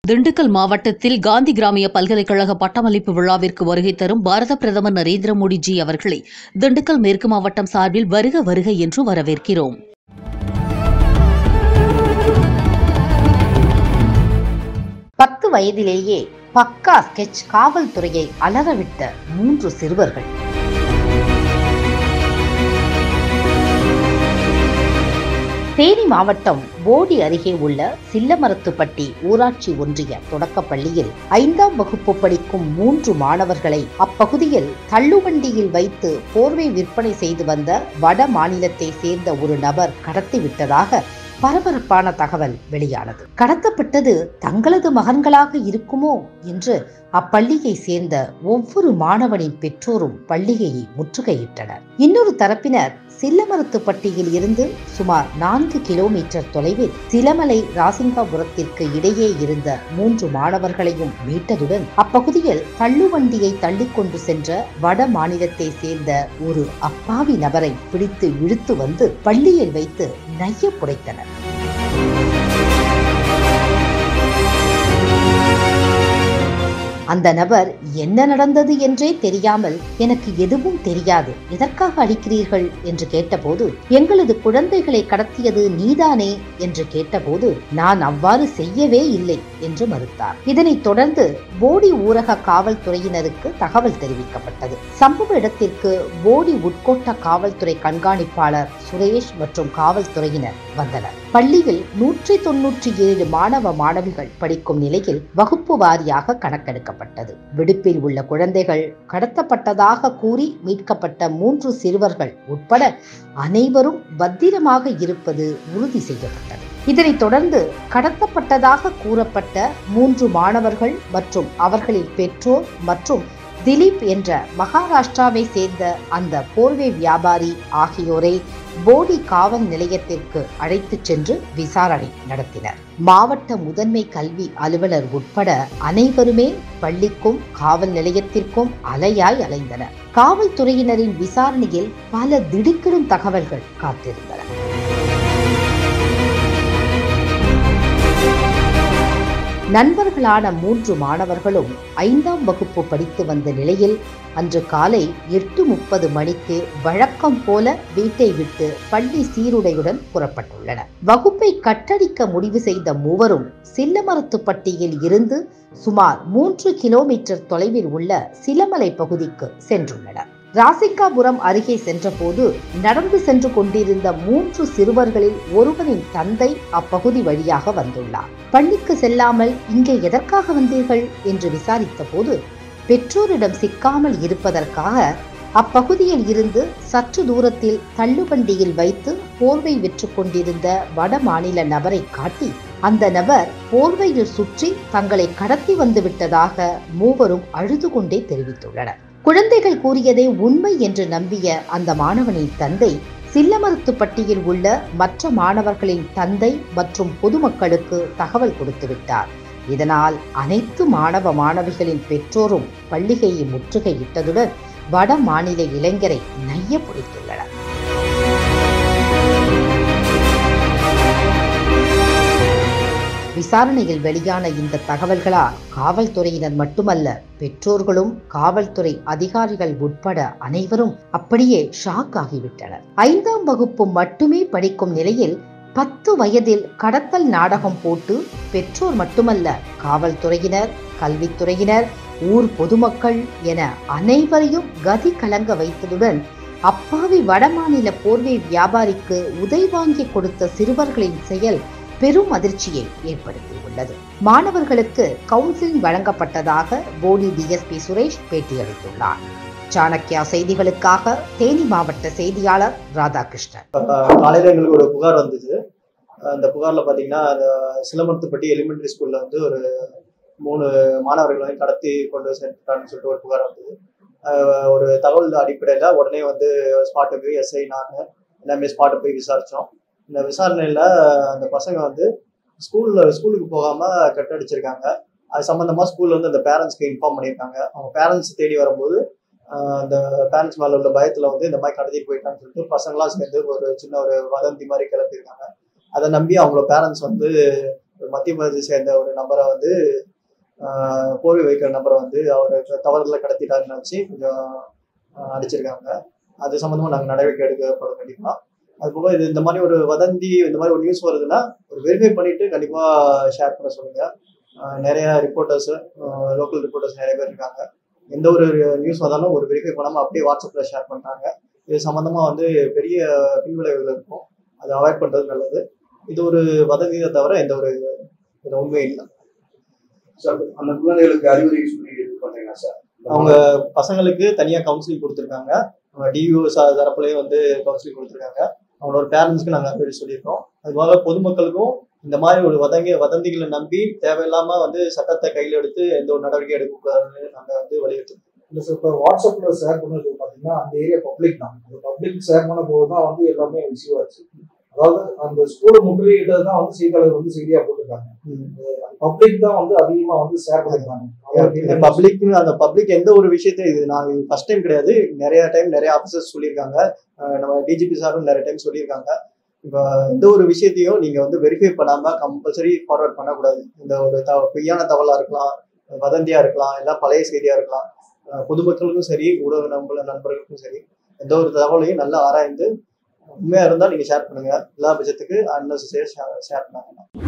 திண்டுக்கல் மாவட்டத்தில் காந்தி கிராமிய பல்கலைக்கழக பட்டமளிப்பு விழாவிற்கு வருகை தரும் பாரத பிரதமர் நரேந்திர மோடிஜி அவர்களை திண்டுக்கல் மேற்கு மாவட்டம் சார்பில் வருக வருக என்று வரவேற்கிறோம் பத்து வயதிலேயே பக்கா ஸ்கெட்ச் காவல்துறையை அலறவிட்ட மூன்று சிறுவர்கள் தேனி மாவட்டம் போடி அருகே உள்ள சில்லமரத்துப்பட்டி ஊராட்சி ஒன்றிய தொடக்கப் பள்ளியில் ஐந்தாம் வகுப்பு படிக்கும் மூன்று மாணவர்களை அப்பகுதியில் தள்ளுவண்டியில் வைத்து போர்வை விற்பனை செய்து வந்த வட மாநிலத்தை சேர்ந்த ஒரு நபர் கடத்திவிட்டதாக பரபரப்பான தகவல் வெளியானது கடத்தப்பட்டது தங்களது மகன்களாக இருக்குமோ என்று அப்பள்ளியை சேர்ந்த ஒவ்வொரு மாணவனின் பெற்றோரும் பள்ளியை முற்றுகையிட்டனர் இன்னொரு தரப்பினர் சில்லமரத்துப்பட்டியில் இருந்து சுமார் நான்கு கிலோமீட்டர் தொலைவில் சிலமலை ராசிங்காபுரத்திற்கு இடையே இருந்த மூன்று மாணவர்களையும் மீட்டதுடன் அப்பகுதியில் தள்ளுவண்டியை தள்ளிக்கொண்டு சென்ற வட மாநிலத்தை சேர்ந்த ஒரு அப்பாவி நபரை பிடித்து இழுத்து வந்து பள்ளியில் வைத்து நைய புடைத்தனர் அந்த நபர் என்ன நடந்தது என்றே தெரியாமல் எனக்கு எதுவும் தெரியாது எதற்காக அடிக்கிறீர்கள் என்று கேட்டபோது எங்களது குழந்தைகளை கடத்தியது நீதானே என்று கேட்டபோது நான் அவ்வாறு செய்யவே இல்லை என்று மறுத்தார் இதனைத் தொடர்ந்து போடி ஊரக காவல்துறையினருக்கு தகவல் தெரிவிக்கப்பட்டது சம்பவ இடத்திற்கு போடி உட்கோட்ட காவல்துறை கண்காணிப்பாளர் சுரேஷ் மற்றும் காவல்துறையினர் வந்தனர் பள்ளியில் நூற்றி தொன்னூற்றி ஏழு மாணவ மாணவிகள் படிக்கும் நிலையில் வகுப்பு வாரியாக கணக்கெடுக்கப்பட்டது விடுப்பில் உள்ள குழந்தைகள் கடத்தப்பட்டதாக கூறி மீட்கப்பட்ட மூன்று சிறுவர்கள் உட்பட அனைவரும் பத்திரமாக இருப்பது உறுதி செய்யப்பட்டது இதனைத் தொடர்ந்து கடத்தப்பட்டதாக கூறப்பட்ட மூன்று மாணவர்கள் மற்றும் அவர்களின் பெற்றோர் மற்றும் திலீப் என்ற மகாராஷ்டிராவை சேர்ந்த அந்த போர்வை வியாபாரி ஆகியோரை போடி காவல் நிலையத்திற்கு அழைத்துச் சென்று விசாரணை நடத்தினர் மாவட்ட முதன்மை கல்வி அலுவலர் உட்பட அனைவருமே பள்ளிக்கும் காவல் நிலையத்திற்கும் அலையாய் அலைந்தனர் காவல்துறையினரின் விசாரணையில் பல திடுக்கிடும் தகவல்கள் காத்திருந்தன நண்பர்களான மூன்று மாணவர்களும் ஐந்தாம் வகுப்பு படித்து வந்த நிலையில் அன்று காலை எட்டு முப்பது மணிக்கு வழக்கம் போல வீட்டை விட்டு பள்ளி சீருடையுடன் புறப்பட்டுள்ளனர் வகுப்பை கட்டடிக்க முடிவு செய்த மூவரும் சில்லமரத்துப்பட்டியில் இருந்து சுமார் மூன்று கிலோமீட்டர் தொலைவில் உள்ள சிலமலை பகுதிக்கு சென்றுள்ளனர் ராசிகாபுரம் அருகே சென்றபோது நடந்து சென்று கொண்டிருந்த மூன்று சிறுவர்களில் ஒருவரின் தந்தை அப்பகுதி வழியாக வந்துள்ளார் பள்ளிக்கு செல்லாமல் இங்கே எதற்காக வந்தீர்கள் என்று விசாரித்த போது பெற்றோரிடம் சிக்காமல் இருப்பதற்காக அப்பகுதியில் இருந்து சற்று தூரத்தில் தள்ளுவண்டியில் வைத்து போர்வை விற்று கொண்டிருந்த வட மாநில நபரை காட்டி அந்த நபர் போர்வையில் சுற்றி தங்களை கடத்தி வந்து விட்டதாக மூவரும் அழுது கொண்டே தெரிவித்துள்ளனர் குழந்தைகள் கூறியதை உண்மை என்று நம்பிய அந்த மாணவனின் தந்தை சில்லமருத்துப்பட்டியில் உள்ள மற்ற மாணவர்களின் தந்தை மற்றும் பொதுமக்களுக்கு தகவல் கொடுத்து விட்டார் இதனால் அனைத்து மாணவ மாணவிகளின் பெற்றோரும் பள்ளிகையை முற்றுகையிட்டதுடன் வட மாநில இளைஞரை நைய பிடித்துள்ளனர் விசாரணையில் வெளியான இந்த தகவல்களால் காவல்துறையினர் மட்டுமல்ல பெற்றோர்களும் காவல்துறை அதிகாரிகள் உட்பட அனைவரும் அப்படியே ஷாக் ஆகிவிட்டனர் ஐந்தாம் வகுப்பு மட்டுமே படிக்கும் நிலையில் பத்து வயதில் கடத்தல் நாடகம் போட்டு பெற்றோர் மட்டுமல்ல காவல்துறையினர் கல்வித்துறையினர் ஊர் பொதுமக்கள் என அனைவரையும் கதி கலங்க வைத்ததுடன் அப்பாவி வடமாநில போர்வை வியாபாரிக்கு உதை வாங்கி கொடுத்த சிறுவர்களின் செயல் பெரும் அதிர்ச்சியை ஏற்படுத்தியுள்ளது மாணவர்களுக்கு கவுன்சிலிங் வழங்கப்பட்டதாக போடி டிஎஸ்பி சுரேஷ் பேட்டியளித்துள்ளார் சாணக்கியா செய்திகளுக்காக தேனி மாவட்ட செய்தியாளர் ராதாகிருஷ்ணன் காலையில் எங்களுக்கு ஒரு புகார் வந்துச்சு அந்த புகாரில் பார்த்தீங்கன்னா அந்த சிலமரத்துப்பட்டி எலிமெண்டரி ஸ்கூலில் வந்து ஒரு மூணு மாணவர்களை கடத்தி கொண்டு சென்றான்னு சொல்லிட்டு ஒரு புகார் வந்தது ஆஹ் ஒரு தகவல் அடிப்படையில் உடனே வந்து ஸ்பாட்டுக்கு எஸ்ஐ நான் எல்லாமே ஸ்பாட்டை போய் விசாரித்தோம் இந்த விசாரணையில் அந்த பசங்க வந்து ஸ்கூலில் ஸ்கூலுக்கு போகாமல் கட்டடிச்சிருக்காங்க அது சம்மந்தமாக ஸ்கூலில் வந்து அந்த பேரண்ட்ஸ்க்கு இன்ஃபார்ம் பண்ணியிருக்காங்க அவங்க பேரண்ட்ஸ் தேடி வரும்போது ஆஹ் அந்த பேரண்ட்ஸ் மேலே உள்ள பயத்தில் வந்து இந்த மாதிரி கடத்திட்டு போயிட்டான்னு சொல்லிட்டு பசங்களாம் சேர்ந்து ஒரு சின்ன ஒரு வதந்தி மாதிரி கிளப்பியிருக்காங்க அதை நம்பி அவங்கள பேரண்ட்ஸ் வந்து ஒரு மத்திய பிரதேச சேர்ந்த ஒரு நபரை வந்து ஆஹ், போர்வை வைக்கிற நபரை வந்து அவர் தவறுதல கடத்திட்டாருன்னு நினச்சி கொஞ்சம் ஆஹ், அடிச்சிருக்காங்க அது சம்மந்தமாக நாங்கள் நடவடிக்கை எடுக்கப்படும் கண்டிப்பாக அது போக இது இந்த மாதிரி ஒரு வதந்தி இந்த மாதிரி ஒரு நியூஸ் வருதுன்னா ஒரு வெரிஃபை பண்ணிட்டு கண்டிப்பாக ஷேர் பண்ண சொல்லுங்க ஆஹ், நிறைய ரிப்போர்ட்டர்ஸ் லோக்கல் ரிப்போர்ட்டர்ஸ் நிறைய பேர் இருக்காங்க எந்த ஒரு நியூஸ் வந்தாலும் ஒரு வெரிஃபை பண்ணாமல் அப்படியே வாட்ஸ்அப்பில் ஷேர் பண்ணுறாங்க இது சம்மந்தமாக வந்து பெரிய பின்விளைவுகள் இருக்கும் அதை அவாய்ட் பண்ணுறது நல்லது இது ஒரு வதந்தியை தவிர எந்த ஒரு இது உண்மை இல்லை சார் அந்த குழந்தைகளுக்கு அறிவுரை சொல்லி இது பண்றீங்களா சார் அவங்க பசங்களுக்கு தனியாக கவுன்சிலிங் கொடுத்துருக்காங்க டிவிஓ தரப்புலேயே வந்து கவுன்சிலிங் கொடுத்துருக்காங்க அவங்களோட பேரண்ட்ஸ்க்கு நாங்கள் அறிவுரை சொல்லியிருக்கோம் அது போக பொதுமக்களுக்கும் இந்த மாதிரி ஒரு வதங்கி வதந்திகளை நம்பி தேவையில்லாம வந்து சட்டத்தை கையில் எடுத்து எந்த ஒரு நடவடிக்கை எடுக்கக்கூடாதுன்னு நாங்கள் வந்து வலியுறுத்தோம் இல்லை சார் இப்போ வாட்ஸ்அப்ல ஷேர் பண்ணது பார்த்தீங்கன்னா அந்த ஏரியா பப்ளிக் தான் அந்த பப்ளிக் ஷேர் பண்ண போது தான் வந்து எல்லாமே ரிசீவ் ஆச்சு அதாவது அந்த ஸ்கூலை முற்றுகையிட்டது தான் வந்து செய்தியாளர் வந்து செய்தியா போட்டிருக்காங்க பப்ளிக் தான் வந்து அதிகமா வந்து ஷேர் பண்ணிருக்காங்க அவங்களுக்கு என்ன பப்ளிக் அந்த பப்ளிக் எந்த ஒரு விஷயத்தை இது நான் ஃபர்ஸ்ட் டைம் கிடையாது நிறைய டைம் நிறைய ஆஃபீஸர்ஸ் சொல்லியிருக்காங்க அஹ் நம்ம டிஜிபி சாரும் நிறைய டைம் சொல்லியிருக்காங்க இப்போ எந்த ஒரு விஷயத்தையும் நீங்க வந்து வெரிஃபை பண்ணாம கம்பல்சரி ஃபார்வர்ட் பண்ணக்கூடாது இந்த ஒரு த பொய்யான தகவலா இருக்கலாம் வதந்தியா இருக்கலாம் எல்லாம் பழைய செய்தியா இருக்கலாம் அஹ் பொதுமக்களுக்கும் சரி ஊடக நம்ப நண்பர்களுக்கும் சரி எந்த ஒரு தகவலையும் நல்லா ஆராய்ந்து உண்மையா இருந்தா நீங்க ஷேர் பண்ணுங்க எல்லா பட்சத்துக்கு அன்னெசரியா ஷேர் பண்ணாங்க